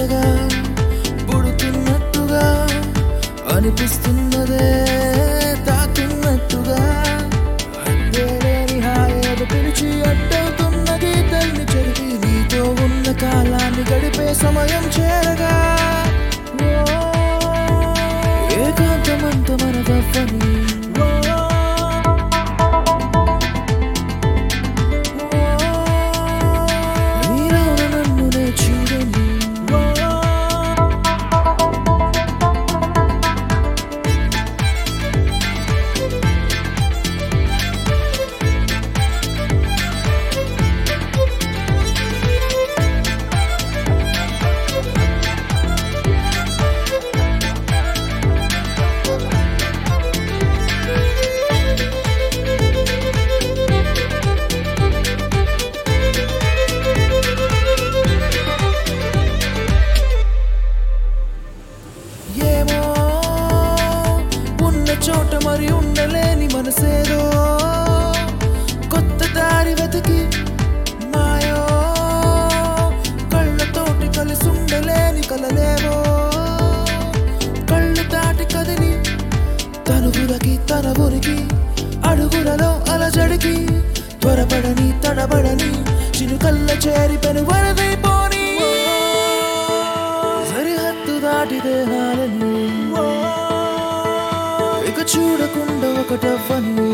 కొత్తగా పుడుతున్నట్టుగా అనిపిస్తున్నదే తాకున్నట్టుగా అందేలేని హాయేదో పిలిచి అడ్డవుతున్నది తల్లి చెరిపి నీతో ఉన్న కాలాన్ని గడిపే సమయం చేరగా ఓ, ఏకాంతమంత మనదవ్వని ఓ, నీలోన నన్ను నే చూడని ఓ, ఏమో ఉన్న చోట మరి ఉండలేని మనసేదో కొత్త దారి వెతికి మాయో కళ్ళతోటి కలిసి ఉండలేని కలలేవో కళ్ళు దాటి కదిలి తనుగులకి తన ఊరికి అడుగులలో అలజడికి త్వరపడని తడబడని చినుకల్ల చేరి పెను వరదైపోని సరిహద్దు దాటి దేహాలని ఇక చూడకుండా ఒకటవ్వని